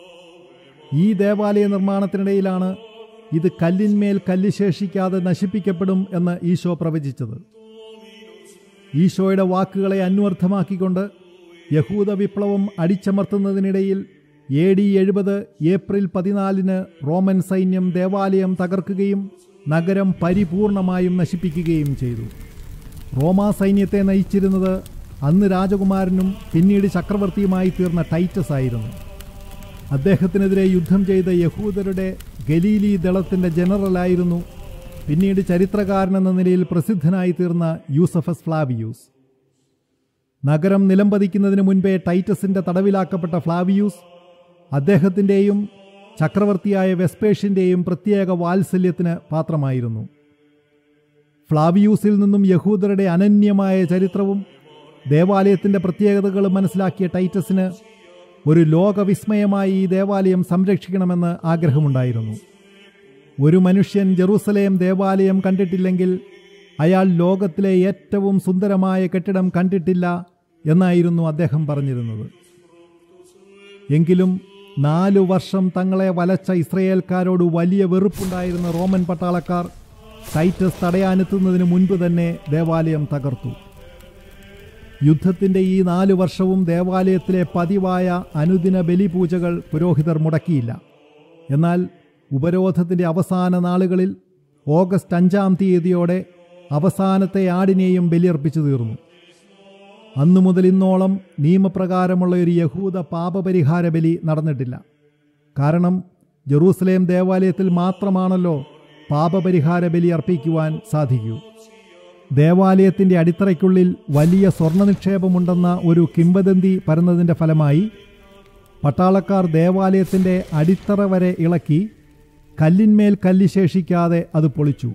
ഈ ദേവാലയ നിർമ്മാണത്തിനിടയിലാണ് ഇത് കല്ലിന്മേൽ കല്ല് ശേഷിക്കാതെ നശിപ്പിക്കപ്പെടും എന്ന് ഈശോ പ്രവചിച്ചത് ഈശോയുടെ വാക്കുകളെ അന്വർത്ഥമാക്കിക്കൊണ്ട് യഹൂദ വിപ്ലവം അടിച്ചമർത്തുന്നതിനിടയിൽ എ ഡി എഴുപത് ഏപ്രിൽ പതിനാലിന് റോമൻ സൈന്യം ദേവാലയം തകർക്കുകയും നഗരം പരിപൂർണമായും നശിപ്പിക്കുകയും ചെയ്തു റോമാ സൈന്യത്തെ നയിച്ചിരുന്നത് അന്ന് രാജകുമാരനും പിന്നീട് ചക്രവർത്തിയുമായി തീർന്ന ടൈറ്റസ് ആയിരുന്നു അദ്ദേഹത്തിനെതിരെ യുദ്ധം ചെയ്ത യഹൂദരുടെ ഗലീലി ദളത്തിൻ്റെ ജനറലായിരുന്നു പിന്നീട് ചരിത്രകാരൻ എന്ന നിലയിൽ പ്രസിദ്ധനായി തീർന്ന യൂസഫസ് ഫ്ലാവിയൂസ് നഗരം നിലംപതിക്കുന്നതിന് മുൻപേ ടൈറ്റസിൻ്റെ തടവിലാക്കപ്പെട്ട ഫ്ലാവിയൂസ് അദ്ദേഹത്തിൻ്റെയും ചക്രവർത്തിയായ വെസ്പേഷ്യൻ്റെയും പ്രത്യേക വാത്സല്യത്തിന് പാത്രമായിരുന്നു ഫ്ലാവിയൂസിൽ നിന്നും യഹൂദരുടെ അനന്യമായ ചരിത്രവും ദേവാലയത്തിൻ്റെ പ്രത്യേകതകളും മനസ്സിലാക്കിയ ടൈറ്റസിന് ഒരു ലോകവിസ്മയമായി ഈ ദേവാലയം സംരക്ഷിക്കണമെന്ന് ആഗ്രഹമുണ്ടായിരുന്നു ഒരു മനുഷ്യൻ ജെറൂസലേം ദേവാലയം കണ്ടിട്ടില്ലെങ്കിൽ അയാൾ ലോകത്തിലെ ഏറ്റവും സുന്ദരമായ കെട്ടിടം കണ്ടിട്ടില്ല എന്നായിരുന്നു അദ്ദേഹം പറഞ്ഞിരുന്നത് എങ്കിലും നാലു വർഷം തങ്ങളെ വലച്ച ഇസ്രയേൽക്കാരോട് വലിയ വെറുപ്പുണ്ടായിരുന്ന റോമൻ പട്ടാളക്കാർ ടൈറ്റസ് തടയാനെത്തുന്നതിന് മുൻപ് തന്നെ ദേവാലയം തകർത്തു യുദ്ധത്തിൻ്റെ ഈ നാലു വർഷവും ദേവാലയത്തിലെ പതിവായ അനുദിന ബലിപൂജകൾ പുരോഹിതർ മുടക്കിയില്ല എന്നാൽ ഉപരോധത്തിൻ്റെ അവസാന നാളുകളിൽ ഓഗസ്റ്റ് അഞ്ചാം തീയതിയോടെ അവസാനത്തെ ആടിനെയും ബലിയർപ്പിച്ചു തീർന്നു അന്നു മുതൽ ഇന്നോളം നിയമപ്രകാരമുള്ള ഒരു യഹൂദ പാപപരിഹാര ബലി നടന്നിട്ടില്ല കാരണം ജെറൂസലേം ദേവാലയത്തിൽ മാത്രമാണല്ലോ പാപപരിഹാര ബലി അർപ്പിക്കുവാൻ സാധിക്കൂ ദേവാലയത്തിൻ്റെ അടിത്തറയ്ക്കുള്ളിൽ വലിയ സ്വർണ്ണ നിക്ഷേപമുണ്ടെന്ന ഒരു കിംവദന്തി പരന്നതിൻ്റെ ഫലമായി പട്ടാളക്കാർ ദേവാലയത്തിൻ്റെ അടിത്തറ വരെ ഇളക്കി കല്ലിന്മേൽ കല്ല് ശേഷിക്കാതെ അത് പൊളിച്ചു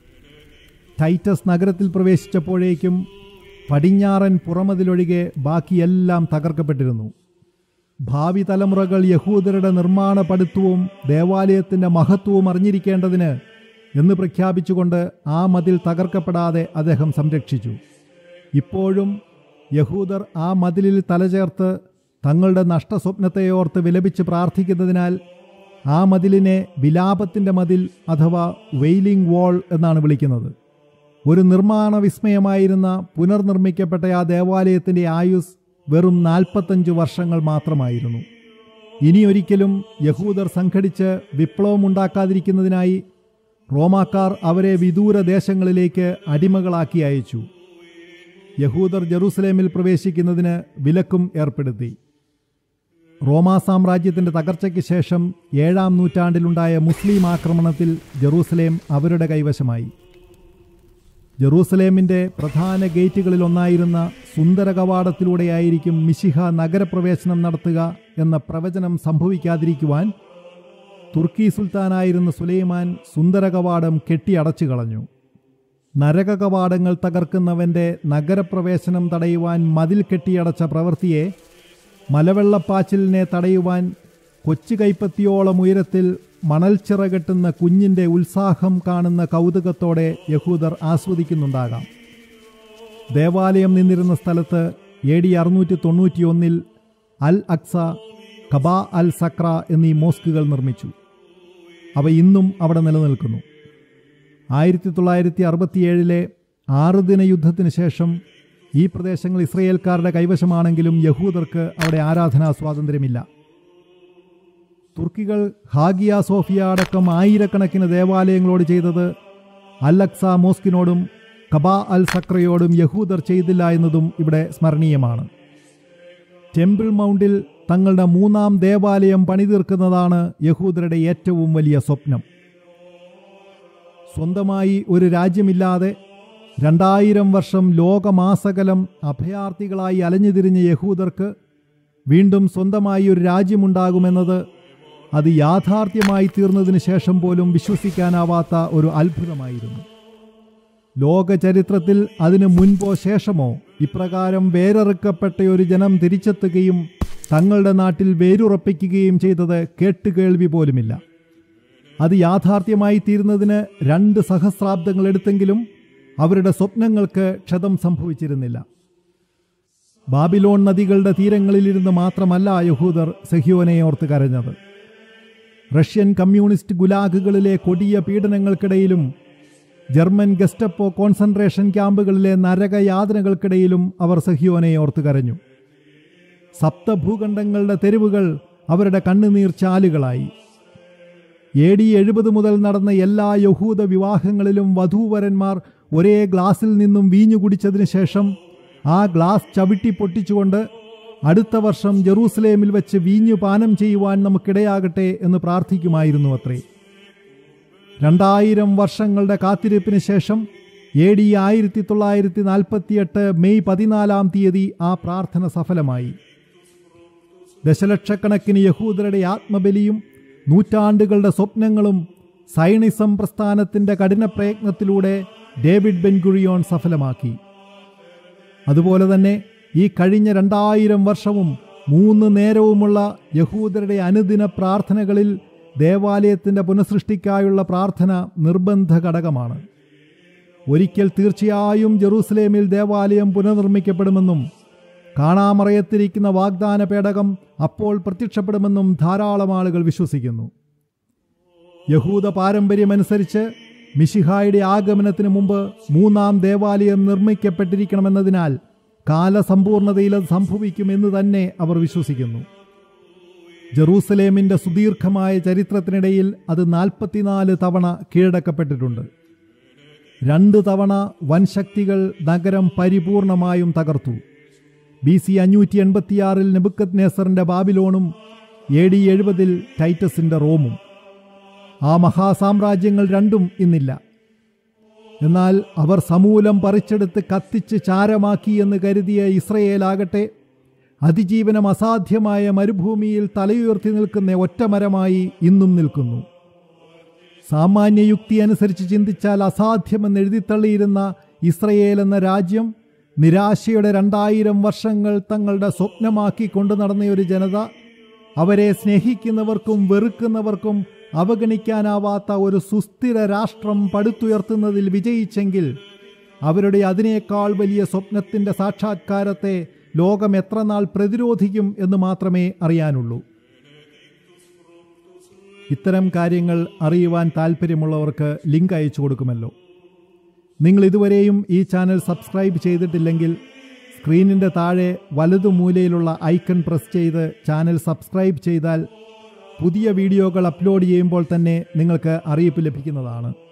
ടൈറ്റസ് നഗരത്തിൽ പ്രവേശിച്ചപ്പോഴേക്കും പടിഞ്ഞാറൻ പുറമതിലൊഴികെ ബാക്കിയെല്ലാം തകർക്കപ്പെട്ടിരുന്നു ഭാവി തലമുറകൾ യഹൂദരുടെ നിർമ്മാണ പടുത്വവും ദേവാലയത്തിൻ്റെ മഹത്വവും അറിഞ്ഞിരിക്കേണ്ടതിന് എന്ന് പ്രഖ്യാപിച്ചുകൊണ്ട് ആ മതിൽ തകർക്കപ്പെടാതെ അദ്ദേഹം സംരക്ഷിച്ചു ഇപ്പോഴും യഹൂദർ ആ മതിലിൽ തലചേർത്ത് തങ്ങളുടെ നഷ്ടസ്വപ്നത്തെയോർത്ത് വിലപിച്ച് പ്രാർത്ഥിക്കുന്നതിനാൽ ആ മതിലിനെ വിലാപത്തിൻ്റെ മതിൽ അഥവാ വെയിലിംഗ് വാൾ എന്നാണ് വിളിക്കുന്നത് ഒരു നിർമ്മാണ വിസ്മയമായിരുന്ന പുനർനിർമ്മിക്കപ്പെട്ട ആ ദേവാലയത്തിൻ്റെ ആയുസ് വെറും നാൽപ്പത്തഞ്ച് വർഷങ്ങൾ മാത്രമായിരുന്നു ഇനിയൊരിക്കലും യഹൂദർ സംഘടിച്ച് വിപ്ലവമുണ്ടാക്കാതിരിക്കുന്നതിനായി റോമാക്കാർ അവരെ വിദൂര ദേശങ്ങളിലേക്ക് അടിമകളാക്കി അയച്ചു യഹൂദർ ജെറൂസലേമിൽ പ്രവേശിക്കുന്നതിന് വിലക്കും ഏർപ്പെടുത്തി റോമാ സാമ്രാജ്യത്തിൻ്റെ തകർച്ചയ്ക്ക് ശേഷം ഏഴാം നൂറ്റാണ്ടിലുണ്ടായ മുസ്ലിം ആക്രമണത്തിൽ ജെറൂസലേം അവരുടെ കൈവശമായി ജെറൂസലേമിൻ്റെ പ്രധാന ഗേറ്റുകളിലൊന്നായിരുന്ന സുന്ദര കവാടത്തിലൂടെയായിരിക്കും മിശിഹ നഗരപ്രവേശനം നടത്തുക എന്ന പ്രവചനം സംഭവിക്കാതിരിക്കുവാൻ തുർക്കി സുൽത്താനായിരുന്ന സുലൈമാൻ സുന്ദര കവാടം കെട്ടിയടച്ചു കളഞ്ഞു നരക കവാടങ്ങൾ തകർക്കുന്നവൻ്റെ നഗരപ്രവേശനം തടയുവാൻ മതിൽ കെട്ടിയടച്ച പ്രവൃത്തിയെ മലവെള്ളപ്പാച്ചിലിനെ തടയുവാൻ കൊച്ചു കൈപ്പത്തിയോളം ഉയരത്തിൽ മണൽച്ചിറ കെട്ടുന്ന കുഞ്ഞിൻ്റെ ഉത്സാഹം കാണുന്ന കൗതുകത്തോടെ യഹൂദർ ആസ്വദിക്കുന്നുണ്ടാകാം ദേവാലയം നിന്നിരുന്ന സ്ഥലത്ത് എ ഡി അറുന്നൂറ്റി തൊണ്ണൂറ്റിയൊന്നിൽ അൽ അക്സ കബാ അൽ സക്ര എന്നീ മോസ്കുകൾ നിർമ്മിച്ചു അവ ഇന്നും അവിടെ നിലനിൽക്കുന്നു ആയിരത്തി തൊള്ളായിരത്തി അറുപത്തിയേഴിലെ ആറ് ദിന യുദ്ധത്തിന് ശേഷം ഈ പ്രദേശങ്ങൾ ഇസ്രയേൽക്കാരുടെ കൈവശമാണെങ്കിലും യഹൂദർക്ക് അവിടെ ആരാധനാ സ്വാതന്ത്ര്യമില്ല തുർക്കികൾ ഹാഗിയ സോഫിയ അടക്കം ആയിരക്കണക്കിന് ദേവാലയങ്ങളോട് ചെയ്തത് അലക്സ മോസ്കിനോടും കബാ അൽ സക്രയോടും യഹൂദർ ചെയ്തില്ല എന്നതും ഇവിടെ സ്മരണീയമാണ് ടെമ്പിൾ മൗണ്ടിൽ തങ്ങളുടെ മൂന്നാം ദേവാലയം പണിതീർക്കുന്നതാണ് യഹൂദരുടെ ഏറ്റവും വലിയ സ്വപ്നം സ്വന്തമായി ഒരു രാജ്യമില്ലാതെ രണ്ടായിരം വർഷം ലോകമാസകലം അഭയാർത്ഥികളായി അലഞ്ഞുതിരിഞ്ഞ യഹൂദർക്ക് വീണ്ടും സ്വന്തമായി ഒരു രാജ്യമുണ്ടാകുമെന്നത് അത് യാഥാർത്ഥ്യമായി തീർന്നതിന് ശേഷം പോലും വിശ്വസിക്കാനാവാത്ത ഒരു അത്ഭുതമായിരുന്നു ലോക ചരിത്രത്തിൽ അതിന് മുൻപോ ശേഷമോ ഇപ്രകാരം വേരറുക്കപ്പെട്ട ഒരു ജനം തിരിച്ചെത്തുകയും തങ്ങളുടെ നാട്ടിൽ വേരുറപ്പിക്കുകയും ചെയ്തത് കേട്ടുകേൾവി പോലുമില്ല അത് യാഥാർത്ഥ്യമായി തീരുന്നതിന് രണ്ട് സഹസ്രാബ്ദങ്ങൾ എടുത്തെങ്കിലും അവരുടെ സ്വപ്നങ്ങൾക്ക് ക്ഷതം സംഭവിച്ചിരുന്നില്ല ബാബിലോൺ നദികളുടെ തീരങ്ങളിലിരുന്ന് മാത്രമല്ല യഹൂദർ സഹിയോനെ ഓർത്ത് കരഞ്ഞത് റഷ്യൻ കമ്മ്യൂണിസ്റ്റ് ഗുലാഗുകളിലെ കൊടിയ പീഡനങ്ങൾക്കിടയിലും ജർമ്മൻ ഗസ്റ്റപ്പോ കോൺസെൻട്രേഷൻ ക്യാമ്പുകളിലെ നരകയാതനകൾക്കിടയിലും അവർ സഹിയോനെ ഓർത്ത് കരഞ്ഞു സപ്തഭൂഖണ്ഡങ്ങളുടെ തെരുവുകൾ അവരുടെ കണ്ണുനീർ ചാലുകളായി എ ഡി എഴുപത് മുതൽ നടന്ന എല്ലാ യഹൂദ വിവാഹങ്ങളിലും വധൂവരന്മാർ ഒരേ ഗ്ലാസ്സിൽ നിന്നും വീഞ്ഞു കുടിച്ചതിന് ശേഷം ആ ഗ്ലാസ് ചവിട്ടി പൊട്ടിച്ചുകൊണ്ട് അടുത്ത വർഷം ജെറൂസലേമിൽ വെച്ച് വീഞ്ഞു പാനം ചെയ്യുവാൻ നമുക്കിടയാകട്ടെ എന്ന് പ്രാർത്ഥിക്കുമായിരുന്നു അത്രേ രണ്ടായിരം വർഷങ്ങളുടെ കാത്തിരിപ്പിന് ശേഷം എ ഡി ആയിരത്തി തൊള്ളായിരത്തി നാൽപ്പത്തിയെട്ട് മെയ് പതിനാലാം തീയതി ആ പ്രാർത്ഥന സഫലമായി ദശലക്ഷക്കണക്കിന് യഹൂദരുടെ ആത്മബലിയും നൂറ്റാണ്ടുകളുടെ സ്വപ്നങ്ങളും സൈനിസം പ്രസ്ഥാനത്തിന്റെ കഠിന പ്രയത്നത്തിലൂടെ ഡേവിഡ് ബെൻഗുറിയോൺ സഫലമാക്കി അതുപോലെ തന്നെ ഈ കഴിഞ്ഞ രണ്ടായിരം വർഷവും മൂന്ന് നേരവുമുള്ള യഹൂദരുടെ അനുദിന പ്രാർത്ഥനകളിൽ ദേവാലയത്തിൻ്റെ പുനഃസൃഷ്ടിക്കായുള്ള പ്രാർത്ഥന നിർബന്ധ ഘടകമാണ് ഒരിക്കൽ തീർച്ചയായും ജെറൂസലേമിൽ ദേവാലയം പുനർനിർമ്മിക്കപ്പെടുമെന്നും കാണാമറയത്തിരിക്കുന്ന വാഗ്ദാന പേടകം അപ്പോൾ പ്രത്യക്ഷപ്പെടുമെന്നും ധാരാളം ആളുകൾ വിശ്വസിക്കുന്നു യഹൂദ പാരമ്പര്യമനുസരിച്ച് മിഷിഹായുടെ ആഗമനത്തിന് മുമ്പ് മൂന്നാം ദേവാലയം നിർമ്മിക്കപ്പെട്ടിരിക്കണമെന്നതിനാൽ കാലസമ്പൂർണതയിൽ അത് സംഭവിക്കുമെന്ന് തന്നെ അവർ വിശ്വസിക്കുന്നു ജെറൂസലേമിൻ്റെ സുദീർഘമായ ചരിത്രത്തിനിടയിൽ അത് നാൽപ്പത്തിനാല് തവണ കീഴടക്കപ്പെട്ടിട്ടുണ്ട് രണ്ട് തവണ വൻശക്തികൾ നഗരം പരിപൂർണമായും തകർത്തു ബി സി അഞ്ഞൂറ്റി എൺപത്തിയാറിൽ നെബുക്കത് നേസറിൻ്റെ ബാബിലോണും എ ഡി എഴുപതിൽ ടൈറ്റസിൻ്റെ റോമും ആ മഹാസാമ്രാജ്യങ്ങൾ രണ്ടും ഇന്നില്ല എന്നാൽ അവർ സമൂലം പറിച്ചെടുത്ത് കത്തിച്ച് ചാരമാക്കി എന്ന് കരുതിയ ഇസ്രയേലാകട്ടെ അതിജീവനം അസാധ്യമായ മരുഭൂമിയിൽ തലയുയർത്തി നിൽക്കുന്ന ഒറ്റമരമായി ഇന്നും നിൽക്കുന്നു സാമാന്യയുക്തി അനുസരിച്ച് ചിന്തിച്ചാൽ അസാധ്യമെന്ന് എഴുതിത്തള്ളിയിരുന്ന ഇസ്രയേൽ എന്ന രാജ്യം നിരാശയുടെ രണ്ടായിരം വർഷങ്ങൾ തങ്ങളുടെ സ്വപ്നമാക്കി കൊണ്ടു നടന്ന ഒരു ജനത അവരെ സ്നേഹിക്കുന്നവർക്കും വെറുക്കുന്നവർക്കും അവഗണിക്കാനാവാത്ത ഒരു സുസ്ഥിര രാഷ്ട്രം പടുത്തുയർത്തുന്നതിൽ വിജയിച്ചെങ്കിൽ അവരുടെ അതിനേക്കാൾ വലിയ സ്വപ്നത്തിൻ്റെ സാക്ഷാത്കാരത്തെ ലോകം എത്ര നാൾ പ്രതിരോധിക്കും എന്ന് മാത്രമേ അറിയാനുള്ളൂ ഇത്തരം കാര്യങ്ങൾ അറിയുവാൻ താല്പര്യമുള്ളവർക്ക് ലിങ്ക് അയച്ചു കൊടുക്കുമല്ലോ നിങ്ങൾ ഇതുവരെയും ഈ ചാനൽ സബ്സ്ക്രൈബ് ചെയ്തിട്ടില്ലെങ്കിൽ സ്ക്രീനിൻ്റെ താഴെ വലതു മൂലയിലുള്ള ഐക്കൺ പ്രസ് ചെയ്ത് ചാനൽ സബ്സ്ക്രൈബ് ചെയ്താൽ പുതിയ വീഡിയോകൾ അപ്ലോഡ് ചെയ്യുമ്പോൾ തന്നെ നിങ്ങൾക്ക് അറിയിപ്പ് ലഭിക്കുന്നതാണ്